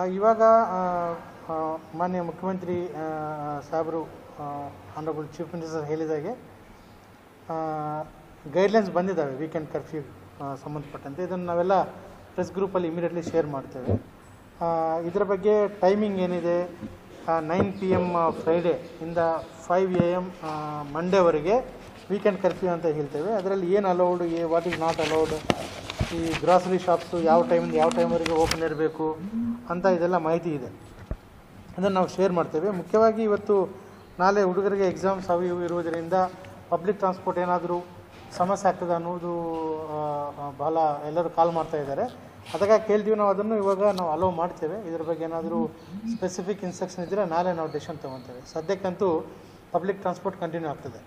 ಆ, ಇವಾಗ ಆ, ಆ, ಮಾನ್ಯ ಮುಖ್ಯಮಂತ್ರಿ ಆ, ಸಾಹೇಬರು ಆನರಬಲ್ ಚೀಫ್ ಮಿನಿಸ್ಟರ್ ಹೇಳಿದಾಗೆ ಗೈಡ್ಲೈನ್ಸ್ ಬಂದಿದ್ದಾವೆ ವೀಕೆಂಡ್ ಕರ್ಫ್ಯೂ ಸಂಬಂಧಪಟ್ಟಂತೆ ಇದನ್ನು ನಾವೆಲ್ಲ ಪ್ರೆಸ್ ಗ್ರೂಪಲ್ಲಿ ಇಮಿಡಿಯೇಟ್ಲಿ ಶೇರ್ ಮಾಡ್ತೇವೆ ಆ, ಇದರ ಬಗ್ಗೆ ಟೈಮಿಂಗ್ ಏನಿದೆ ನೈನ್ ಪಿ ಎಮ್ ಫ್ರೈಡೇ ಇಂದ ಫೈವ್ ಎ ಎಮ್ ಮಂಡೇವರೆಗೆ ವೀಕೆಂಡ್ ಕರ್ಫ್ಯೂ ಅಂತ ಹೇಳ್ತೇವೆ ಅದರಲ್ಲಿ ಏನು ಅಲೌಡ್ ಏ ವಾಟ್ ಈಸ್ ನಾಟ್ ಅಲೌಡ್ ಈ ಗ್ರಾಸರಿ ಶಾಪ್ಸು ಯಾವ ಟೈಮಿಂದ ಯಾವ ಟೈಮ್ವರೆಗೆ ಓಪನ್ ಇರಬೇಕು ಅಂತ ಇದೆಲ್ಲ ಮಾಹಿತಿ ಇದೆ ಅದನ್ನು ನಾವು ಶೇರ್ ಮಾಡ್ತೇವೆ ಮುಖ್ಯವಾಗಿ ಇವತ್ತು ನಾಳೆ ಹುಡುಗರಿಗೆ ಎಕ್ಸಾಮ್ಸ್ ಅವು ಇವು ಇರುವುದರಿಂದ ಪಬ್ಲಿಕ್ ಟ್ರಾನ್ಸ್ಪೋರ್ಟ್ ಏನಾದರೂ ಸಮಸ್ಯೆ ಆಗ್ತದೆ ಅನ್ನೋದು ಆ, ಆ, ಬಹಳ ಎಲ್ಲರೂ ಕಾಲ್ ಮಾಡ್ತಾ ಇದ್ದಾರೆ ಅದಕ್ಕಾಗಿ ಕೇಳ್ತೀವಿ ನಾವು ಅದನ್ನು ಇವಾಗ ನಾವು ಅಲೋ ಮಾಡ್ತೇವೆ ಇದ್ರ ಬಗ್ಗೆ ಏನಾದರೂ ಸ್ಪೆಸಿಫಿಕ್ ಇನ್ಸ್ಟ್ರಕ್ಷನ್ ಇದ್ದರೆ ನಾಳೆ ನಾವು ಡೆಸಿಷನ್ ತೊಗೊತೇವೆ ಸದ್ಯಕ್ಕಂತೂ ಪಬ್ಲಿಕ್ ಟ್ರಾನ್ಸ್ಪೋರ್ಟ್ ಕಂಟಿನ್ಯೂ ಆಗ್ತದೆ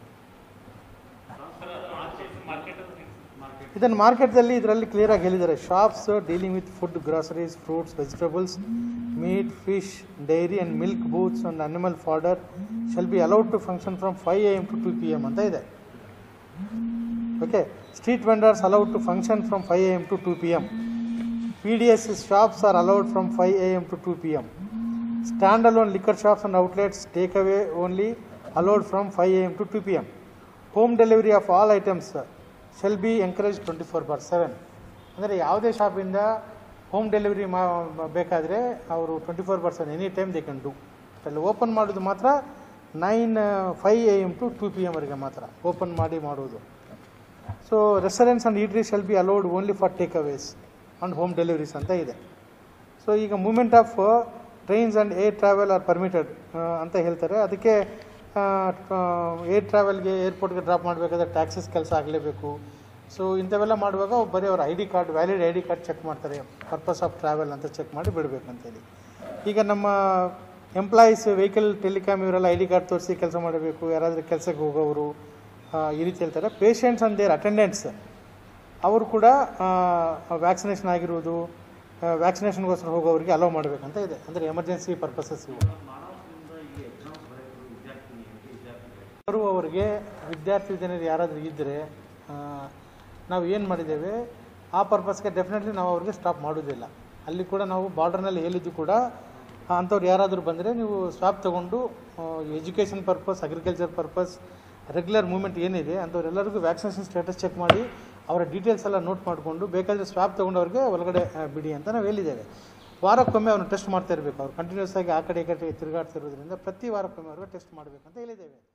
ಇದನ್ನು ಮಾರ್ಕೆಟ್ದಲ್ಲಿ ಇದರಲ್ಲಿ ಕ್ಲಿಯರಾಗಿ ಹೇಳಿದ್ದಾರೆ shops dealing with food groceries fruits vegetables meat fish dairy and milk booths and animal fodder shall be allowed to function from five a m to two p m ಅಂತ ಇದೆ okay street vendors allowed to function from five a m to two p m P D S shops are allowed from five a m to two p m standalone liquor shops and outlets take away only allowed from five a m to two p m home delivery of all items shall be encourage twenty four by seven ಅಂದರೆ ಯಾವುದೇ ಶಾಪಿಂದ home delivery ಮಾ ಬೇಕಾದರೆ ಅವರು twenty four by seven any time they can do ಅಲ್ಲಿ open ಮಾಡೋದು ಮಾತ್ರ nine five a m to two p ಎಮ್ವರೆಗೆ ಮಾತ್ರ ಓಪನ್ ಮಾಡಿ ಮಾಡುವುದು so restaurants and eatery shall be allowed only for take aways and home deliveries ಅಂತ ಇದೆ so ಈಗ movement of trains and air travel are permitted ಅಂತ ಹೇಳ್ತಾರೆ ಅದಕ್ಕೆ ಏರ್ ಟ್ರಾವೆಲ್ಗೆ ಏರ್ಪೋರ್ಟ್ಗೆ ಡ್ರಾಪ್ ಮಾಡಬೇಕಾದ್ರೆ ಟ್ಯಾಕ್ಸಸ್ ಕೆಲಸ ಆಗಲೇಬೇಕು ಸೊ ಇಂಥವೆಲ್ಲ ಮಾಡುವಾಗ ಅವ್ರು ಬರೀ ಅವ್ರ I D card valid I D card check ಮಾಡ್ತಾರೆ ಪರ್ಪಸ್ ಆಫ್ ಟ್ರಾವೆಲ್ ಅಂತ ಚೆಕ್ ಮಾಡಿ ಬಿಡಬೇಕಂತೇಳಿ ಈಗ ನಮ್ಮ ಎಂಪ್ಲಾಯೀಸ್ ವೆಹಿಕಲ್ ಟೆಲಿಕಾಮ್ ಇವರೆಲ್ಲ ಐ ಡಿ ಕಾರ್ಡ್ ತೋರಿಸಿ ಕೆಲಸ ಮಾಡಬೇಕು ಯಾರಾದರೂ ಕೆಲಸಕ್ಕೆ ಹೋಗೋರು ಆ, ಈ ರೀತಿ ಹೇಳ್ತಾರೆ ಪೇಷಂಟ್ಸ್ ಅಂಡ್ ದೇರ್ ಅಟೆಂಡೆಂಟ್ಸ್ ಅವರು ಕೂಡ ವ್ಯಾಕ್ಸಿನೇಷನ್ ಆಗಿರುವುದು ವ್ಯಾಕ್ಸಿನೇಷನ್ಗೋಸ್ಕರ ಹೋಗೋರಿಗೆ ಅಲೋ ಮಾಡಬೇಕಂತ ಇದೆ ಅಂದರೆ ಎಮರ್ಜೆನ್ಸಿ ಪರ್ಪಸಸ್ ಇವು ಬರುವವರಿಗೆ ವಿದ್ಯಾರ್ಥಿ ವಿದ್ಯಾರ್ಥಿ ಯಾರಾದರೂ ಇದ್ದರೆ ನಾವು ಏನು ಮಾಡಿದ್ದೇವೆ ಆ ಪರ್ಪಸ್ಗೆ ಡೆಫಿನೆಟ್ಲಿ ನಾವು ಅವ್ರಿಗೆ ಸ್ಟಾಪ್ ಮಾಡೋದಿಲ್ಲ ಅಲ್ಲಿ ಕೂಡ ನಾವು ಬಾರ್ಡರ್ನಲ್ಲಿ ಹೇಳಿದ್ದು ಕೂಡ ಅಂಥವ್ರು ಯಾರಾದರೂ ಬಂದರೆ ನೀವು ಸ್ಟಾಪ್ ತೊಗೊಂಡು education purpose agriculture purpose regular movement ಏನಿದೆ ಅಂಥವ್ರೆಲ್ಲರಿಗೂ ವ್ಯಾಕ್ಸಿನೇಷನ್ ಸ್ಟೇಟಸ್ ಚೆಕ್ ಮಾಡಿ ಅವರ ಡೀಟೇಲ್ಸ್ ಎಲ್ಲ ನೋಟ್ ಮಾಡಿಕೊಂಡು ಬೇಕಾದರೆ ಸ್ವಾಪ್ ತೊಗೊಂಡವ್ರಿಗೆ ಒಳಗಡೆ ಆ, ಬಿಡಿ ಅಂತ ನಾವು ಹೇಳಿದ್ದೇವೆ ವಾರಕ್ಕೊಮ್ಮೆ ಅವ್ರನ್ನ ಟೆಸ್ಟ್ ಮಾಡ್ತಾ ಇರಬೇಕು ಅವ್ರು ಕಂಟಿನ್ಯೂಸ್ ಆಗಿ ಆ ಕಡೆ ಈ ಕಡೆ ತಿರುಗಾಡ್ತಿರೋದ್ರಿಂದ ಪ್ರತಿ ವಾರಕ್ಕೊಮ್ಮೆ ಅವ್ರಿಗೆ ಟೆಸ್ಟ್ ಮಾಡಬೇಕಂತ ಹೇಳಿದ್ದೇವೆ